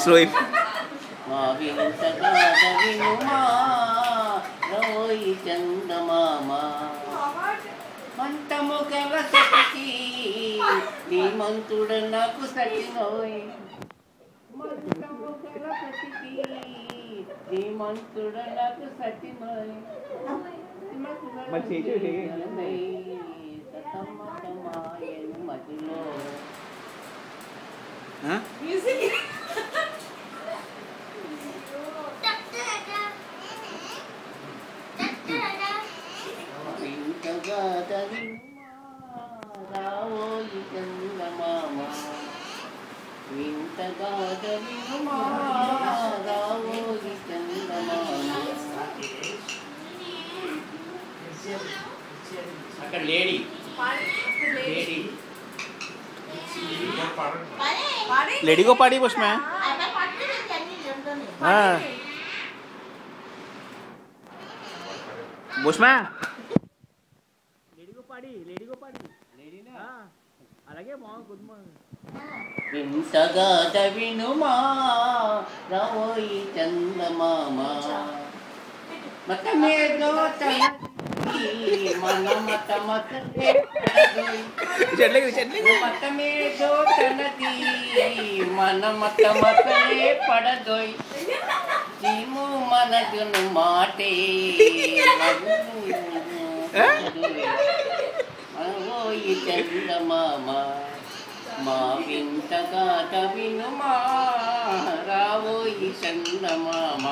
Slow మా వింతగా వినుమా రోయి చందమామ మంటము గల సతికి ధీమంతుడ నాకు సచినోయ్ మంటము గల సతికి ధీమంతుడ నాకు సచినోయ్ మరి చేయి, చేయి, చేయి. సతమతమాయను మదిలో వింతగా వినుమా రావోయి చందమామ వింతగా వినుమా రావోయి చందమామ అక్కడ లేడీ లేడీ लेडी को पाड़ी उसमें हाँ उसमें లేడీ కో పాడి లేడీ కో పాడి లేడీనా అలాగే మా గుడ్ మార్నింగ్ వింతగా వినుమా రావోయి చందమామ మతమేదో తనకి మన మత మతమే పడదోయ్. చెట్లకి చెట్లకి మతమేదో తనది మన మత మతమే పడదోయ్ జీము మనజును మాటే మనోయి చందమామ మా వింతగా వినుమా రావోయి చందమామ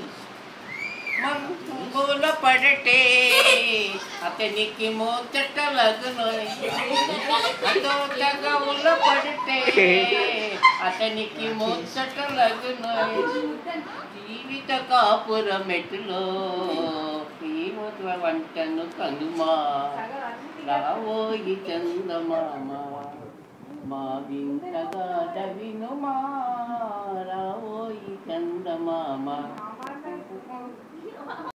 మంగుల పడటే అతనికి మోచట లగును అదోటగా ఉల పడటే అతనికి మోచట లగును జీవిత కాపుర మెట్టులో ఈమతుల వంటను కనుమా రావోయి చందమామ మా వింతగా దవినుమా రావోయి చందమామ